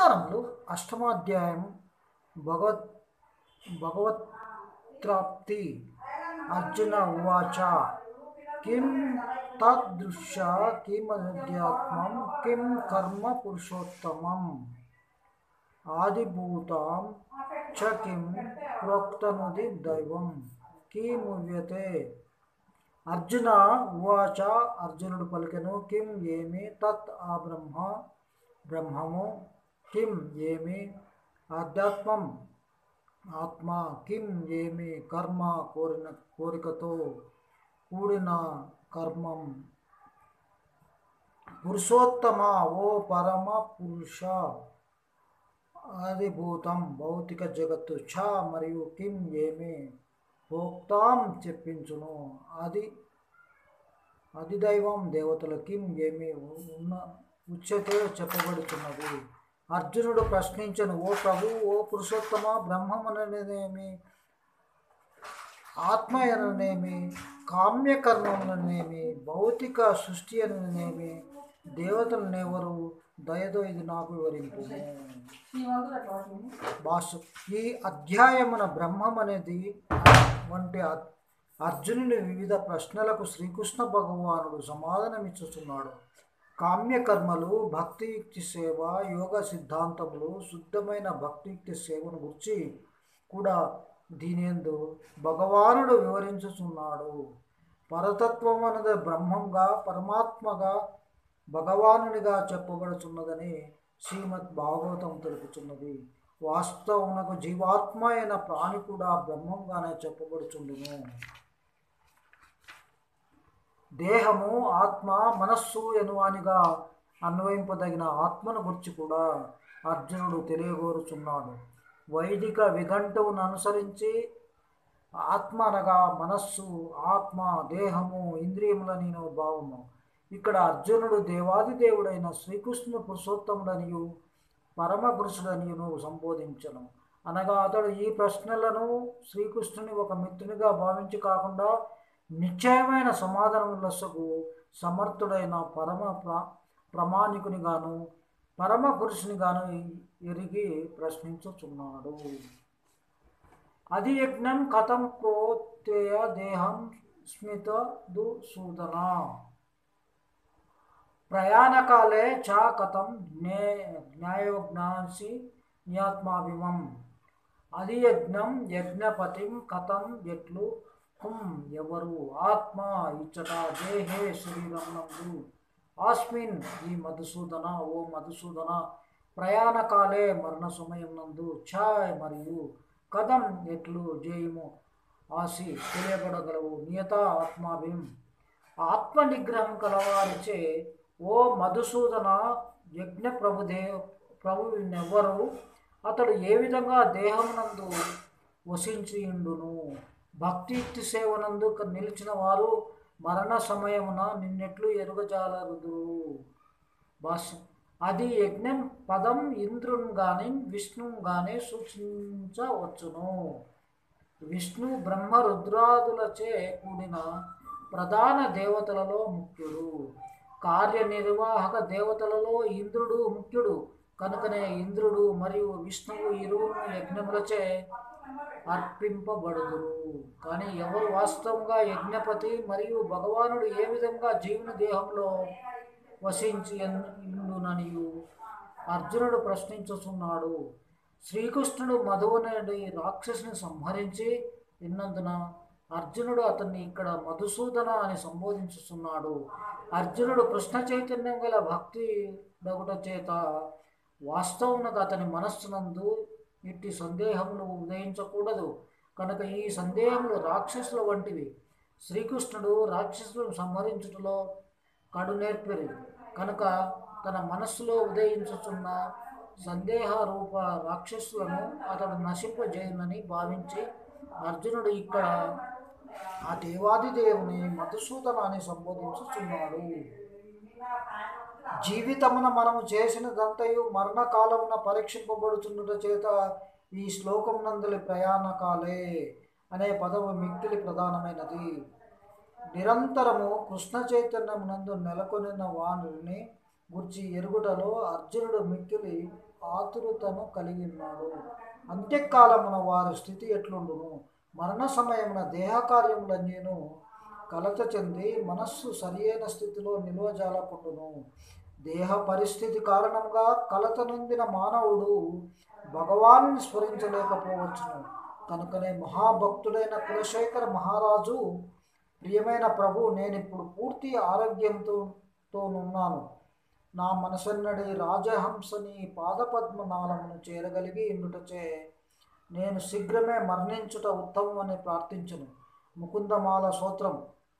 నమస్కారములు అష్టమాధ్యాయం భగవత్ భగవత్ప్రాప్తి అర్జున ఉవాచ కిం తదృశ్య కిమధ్యాత్మం కిం కర్మ పురుషోత్తమం ఆదిభూతాం చ కిం ప్రోక్తనుది దైవం కిమువ్యతే అర్జున ఉవాచ అర్జునుడు పలికెను కిం ఏమి తత్ ఆ బ్రహ్మ బ్రహ్మము కిం ఏమి ఆధ్యాత్మం ఆత్మ కిం ఏమి కర్మ కోరిన కోరికతో కూడిన కర్మం పురుషోత్తమ ఓ పరమ పురుష ఆదిభూతం భౌతిక జగత్తు ఛ మరియు కిం ఏమి ప్రోక్తాం చెప్పించును అది అధిదైవం దేవతల కిం ఏమి ఉన్న ఉచ్యతే చెప్పబడుతున్నది అర్జునుడు ప్రశ్నించను ఓ ప్రభు ఓ పురుషోత్తమ బ్రహ్మమననేమి ఆత్మ అననేమి కామ్యకర్మములనేమి భౌతిక సృష్టి అననేమి దేవతలనెవరు దయతో ఇది నాకు వివరింపు భాష ఈ అధ్యాయమున బ్రహ్మం అనేది వంటి అ- అర్జునుని వివిధ ప్రశ్నలకు శ్రీకృష్ణ భగవానుడు సమాధానమిచ్చుతున్నాడు కామ్యకర్మలు భక్తియుక్తి సేవ యోగ సిద్ధాంతములు శుద్ధమైన భక్తియుక్తి సేవను గురించి కూడా దీనియందు భగవానుడు వివరించుచున్నాడు పరతత్వం అనేది బ్రహ్మంగా పరమాత్మగా భగవానునిగా చెప్పబడుచున్నదని శ్రీమద్ భాగవతం తెలుపుచున్నది వాస్తవమునకు జీవాత్మ అయిన ప్రాణి కూడా బ్రహ్మంగానే చెప్పబడుచుండును దేహము ఆత్మ మనస్సు ఎనువానిగా అన్వయింపదగిన ఆత్మను గురించి కూడా అర్జునుడు తెలియగోరుచున్నాడు వైదిక విఘంటువును అనుసరించి ఆత్మ అనగా మనస్సు ఆత్మ దేహము ఇంద్రియముల నేను భావము ఇక్కడ అర్జునుడు దేవాది దేవుడైన శ్రీకృష్ణుడు పురుషోత్తముడనియు పరమ పురుషుడనియును సంబోధించను అనగా అతడు ఈ ప్రశ్నలను శ్రీకృష్ణుని ఒక మిత్రునిగా భావించి కాకుండా నిశ్చయమైన సమాధానములకు సమర్థుడైన పరమ ప్ర ప్రమాణికునిగాను పరమ పురుషునిగాను ఎరిగి ప్రశ్నించుచున్నాడు అది యజ్ఞం కథం ప్రోత్తేయ దేహం స్మిత దు సూదన ప్రయాణకాలే చ కథం జ్ఞే జ్ఞాయోజ్ఞాసి నియాత్మాభిమం అది యజ్ఞం యజ్ఞపతిం కథం ఎట్లు హుం ఎవరు ఆత్మ ఇచ్చట దేహే శరీరమునందు ఆస్మిన్ ఈ మధుసూదన ఓ మధుసూదన ప్రయాణకాలే మరణ సమయం నందు ఛాయ్ మరియు కథం ఎట్లు జయము ఆసి తెలియబడగలవు నియత ఆత్మాభిం ఆత్మ నిగ్రహం కలవారిచే ఓ మధుసూదన యజ్ఞ ప్రభుదే ప్రభువునెవ్వరు అతడు ఏ విధంగా దేహమునందు వసించియుండును భక్తియుక్తి సేవనందు నిలిచిన వారు మరణ సమయమున నిన్నెట్లు ఎరుగజాలరుదురు భాష్యం అది యజ్ఞం పదం ఇంద్రుని కానీ విష్ణువు కానీ సూచించవచ్చును విష్ణు బ్రహ్మ రుద్రాదులచే కూడిన ప్రధాన దేవతలలో ముఖ్యుడు కార్యనిర్వాహక దేవతలలో ఇంద్రుడు ముఖ్యుడు కనుకనే ఇంద్రుడు మరియు విష్ణువు ఇరువురు యజ్ఞములచే అర్పింపబడుదురు కానీ ఎవరు వాస్తవంగా యజ్ఞపతి మరియు భగవానుడు ఏ విధంగా జీవుని దేహంలో వసించి ఇండుననియు అర్జునుడు ప్రశ్నించుచున్నాడు శ్రీకృష్ణుడు మధువనుడి రాక్షసుని సంహరించి విన్నందున అర్జునుడు అతన్ని ఇక్కడ మధుసూదన అని సంబోధించుచున్నాడు అర్జునుడు కృష్ణ చైతన్యం గల భక్తి డగుట చేత వాస్తవమునకు అతని మనస్సునందు ఇట్టి సందేహములు ఉదయించకూడదు కనుక ఈ సందేహములు రాక్షసుల వంటివి శ్రీకృష్ణుడు రాక్షసులను సంహరించుటలో కడు నేర్పిరి కనుక తన మనస్సులో ఉదయించుచున్న సందేహ రూప రాక్షసులను అతడు నశింపజేయునని భావించి అర్జునుడు ఇక్కడ ఆ దేవాది దేవుని మధుసూదన అని సంబోధించుచున్నాడు జీవితమున మనము చేసినదంతయు మరణకాలమున పరీక్షింపబడుచున్నట చేత ఈ శ్లోకం నందలి ప్రయాణకాలే అనే పదము మిక్కిలి ప్రధానమైనది నిరంతరము కృష్ణ చైతన్యమునందు నెలకొనిన వాణుల్ని గురించి ఎరుగుటలో అర్జునుడు మిక్కిలి ఆతురతను కలిగి ఉన్నాడు అంత్యకాలమున వారి స్థితి ఎట్లుండును మరణ సమయమున దేహకార్యములన్నీను కలత చెంది మనస్సు సరియైన స్థితిలో నిల్వజాలకుండును దేహ పరిస్థితి కారణంగా కలత నొందిన మానవుడు భగవాను స్మరించలేకపోవచ్చును కనుకనే మహాభక్తుడైన కులశేఖర మహారాజు ప్రియమైన ప్రభు నేను ఇప్పుడు పూర్తి ఆరోగ్యంతో తోనున్నాను నా మనసన్నడి రాజహంసని పాదపద్మనాళమును చేరగలిగి ఇండుటచే నేను శీఘ్రమే మరణించుట ఉత్తమమని ప్రార్థించును ముకుందమాల సూత్రం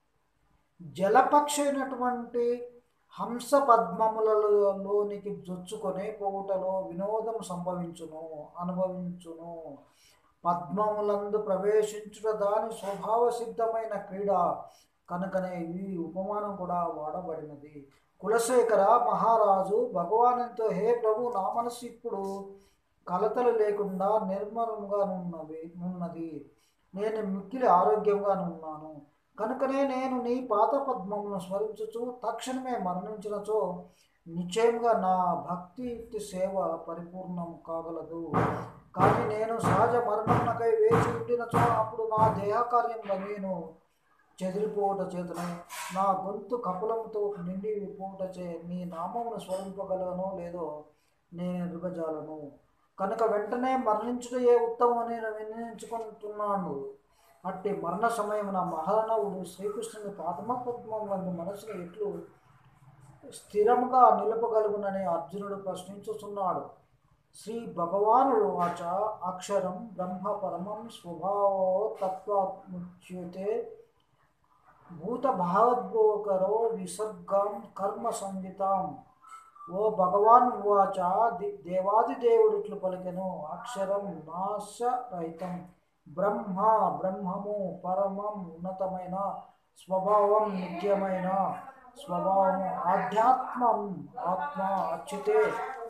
జలపక్షి అయినటువంటి హంస పద్మములలోనికి జొచ్చుకొని పోవుటలో వినోదం సంభవించును అనుభవించును పద్మములందు ప్రవేశించుట దాని స్వభావ సిద్ధమైన క్రీడ కనుకనే ఈ ఉపమానం కూడా వాడబడినది కులశేఖర మహారాజు భగవానుతో హే ప్రభు నా మనసు ఇప్పుడు కలతలు లేకుండా నిర్మలంగా ఉన్నవి ఉన్నది నేను మిక్కిలి ఆరోగ్యంగా ఉన్నాను కనుకనే నేను నీ పాత పద్మమును స్మరించుచు తక్షణమే మరణించినచో నిశ్చయంగా నా భక్తి యుక్తి సేవ పరిపూర్ణం కాగలదు కానీ నేను సహజ మరణమునకై వేచి ఉండినచో అప్పుడు నా దేహకార్యంలో నేను చెదిరిపోవుట చేతనే నా గొంతు కపలంతో నిండి పోవుటచే నీ నామమును స్మరింపగలను లేదో నేను ఎరుగజాలను కనుక వెంటనే మరణించుటయే ఉత్తమం నేను నిర్ణయించుకుంటున్నాను అట్టి మరణ సమయమున మహానవుడు శ్రీకృష్ణుని పాదమ పద్మం వంటి మనసును ఎట్లు స్థిరముగా నిలపగలుగునని అర్జునుడు ప్రశ్నించుతున్నాడు శ్రీ భగవానుడు వాచ అక్షరం బ్రహ్మ పరమం స్వభావో తత్వముచ్యతే భూత భావద్భోకరో విసర్గం కర్మ సంహితాం ఓ భగవాన్ వాచ దేవాది దేవుడిట్లు పలికెను అక్షరం నాశరహితం బ్రహ్మ బ్రహ్మము పరమం ఉన్నతమైన స్వభావం నిత్యమైన స్వభావము ఆధ్యాత్మం ఆత్మ అచ్యుతే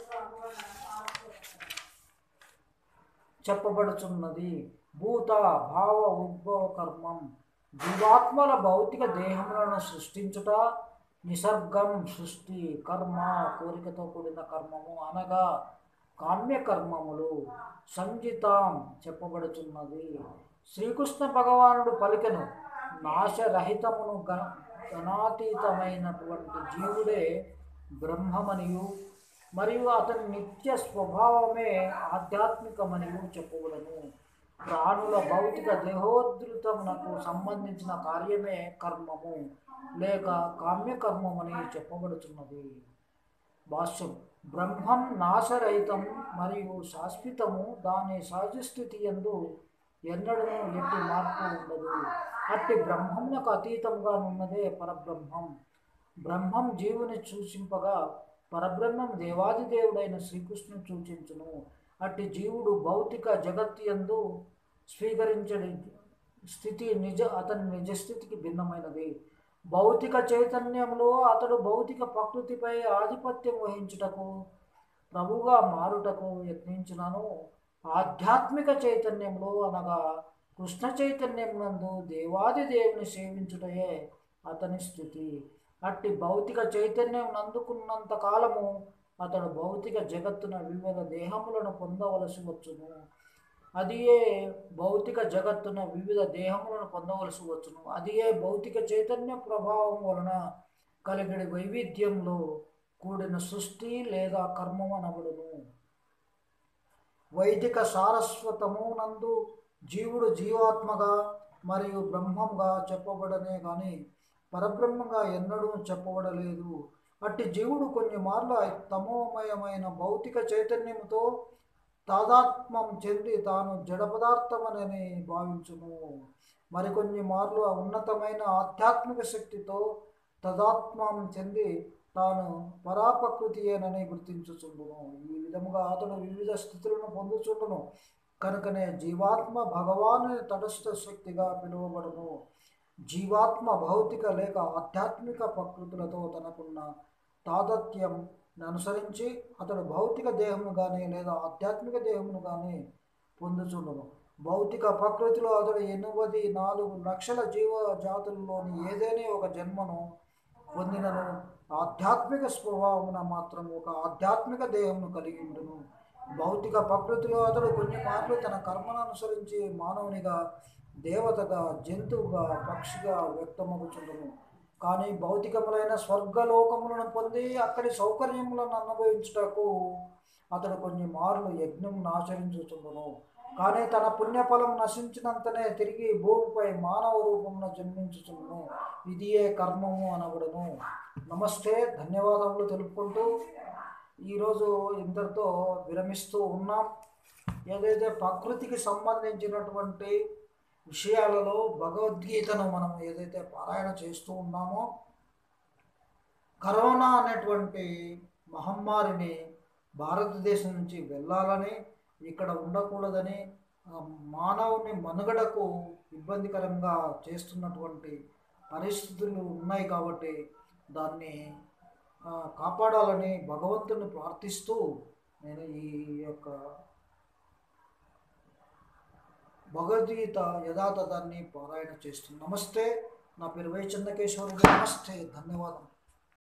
చెప్పబడుచున్నది భూత భావ ఉద్భవ కర్మం జీవాత్మల భౌతిక దేహములను సృష్టించుట నిసర్గం సృష్టి కర్మ కోరికతో కూడిన కర్మము అనగా కామ్యకర్మములు సంజితాం చెప్పబడుచున్నది శ్రీకృష్ణ భగవానుడు పలికెను నాశరహితమును గణ గణాతీతమైనటువంటి జీవుడే బ్రహ్మమనియు మరియు అతని నిత్య స్వభావమే ఆధ్యాత్మికమనియు చెప్పబడను ప్రాణుల భౌతిక దేహోద్ధృతమునకు సంబంధించిన కార్యమే కర్మము లేక కామ్యకర్మమని చెప్పబడుచున్నది భాష్యం బ్రహ్మం నాశరహితం మరియు శాశ్వతము దాని సహజస్థితి ఎందు ఎన్నడూ ఎట్టి మార్పు ఉండదు అట్టి బ్రహ్మమునకు అతీతంగా ఉన్నదే పరబ్రహ్మం బ్రహ్మం జీవుని సూచింపగా పరబ్రహ్మం దేవాది దేవుడైన శ్రీకృష్ణుని సూచించును అట్టి జీవుడు భౌతిక జగత్తు యందు స్వీకరించని స్థితి నిజ అతని నిజస్థితికి భిన్నమైనది భౌతిక చైతన్యంలో అతడు భౌతిక ప్రకృతిపై ఆధిపత్యం వహించుటకు ప్రభుగా మారుటకు యత్నించినను ఆధ్యాత్మిక చైతన్యంలో అనగా కృష్ణ చైతన్యం నందు దేవాది దేవుని సేవించుటయే అతని స్థితి అట్టి భౌతిక చైతన్యం నందుకున్నంత కాలము అతడు భౌతిక జగత్తున వివిధ దేహములను పొందవలసి వచ్చును అదియే భౌతిక జగత్తున వివిధ దేహములను పొందవలసి వచ్చును అదియే భౌతిక చైతన్య ప్రభావం వలన కలిగిన వైవిధ్యంలో కూడిన సృష్టి లేదా కర్మం అనబడును వైదిక సారస్వతము నందు జీవుడు జీవాత్మగా మరియు బ్రహ్మంగా చెప్పబడనే కానీ పరబ్రహ్మంగా ఎన్నడూ చెప్పబడలేదు అట్టి జీవుడు కొన్ని మార్లు తమోమయమైన భౌతిక చైతన్యముతో తాదాత్మం చెంది తాను జడ పదార్థమనని భావించును మరికొన్ని మార్లు ఆ ఉన్నతమైన ఆధ్యాత్మిక శక్తితో తదాత్మం చెంది తాను పరాపకృతియేనని గుర్తించుచుండును ఈ విధముగా అతడు వివిధ స్థితులను పొందుచుండును కనుకనే జీవాత్మ భగవాను తటస్థ శక్తిగా పిలువబడును జీవాత్మ భౌతిక లేక ఆధ్యాత్మిక ప్రకృతులతో తనకున్న తాదత్యం అనుసరించి అతడు భౌతిక దేహమును కానీ లేదా ఆధ్యాత్మిక దేహమును కానీ పొందుచుండును భౌతిక ప్రకృతిలో అతడు ఎనిమిది నాలుగు లక్షల జీవ జాతుల్లోని ఏదైనా ఒక జన్మను పొందినను ఆధ్యాత్మిక స్వభావమున మాత్రం ఒక ఆధ్యాత్మిక దేహమును కలిగి ఉండును భౌతిక ప్రకృతిలో అతడు కొన్ని మార్లు తన కర్మను అనుసరించి మానవునిగా దేవతగా జంతువుగా పక్షిగా వ్యక్తమగుచుండును కానీ భౌతికములైన స్వర్గలోకములను పొంది అక్కడి సౌకర్యములను అనుభవించుటకు అతడు కొన్ని మార్లు యజ్ఞం ఆచరించుచుండును కానీ తన పుణ్యఫలం నశించినంతనే తిరిగి భూమిపై మానవ రూపమున జన్మించుచుండును ఇదియే కర్మము అనబడును నమస్తే ధన్యవాదములు తెలుపుకుంటూ ఈరోజు ఇందరితో విరమిస్తూ ఉన్నాం ఏదైతే ప్రకృతికి సంబంధించినటువంటి విషయాలలో భగవద్గీతను మనం ఏదైతే పారాయణ చేస్తూ ఉన్నామో కరోనా అనేటువంటి మహమ్మారిని భారతదేశం నుంచి వెళ్ళాలని ఇక్కడ ఉండకూడదని ఆ, మానవుని మనుగడకు ఇబ్బందికరంగా చేస్తున్నటువంటి పరిస్థితులు ఉన్నాయి కాబట్టి దాన్ని ఆ, కాపాడాలని భగవంతుని ప్రార్థిస్తూ నేను ఈ యొక్క భగవద్గీత యథాతథాన్ని పారాయణ చేస్తున్నాను నమస్తే నా పేరు వై చంద్రకేశ్వర నమస్తే ధన్యవాదం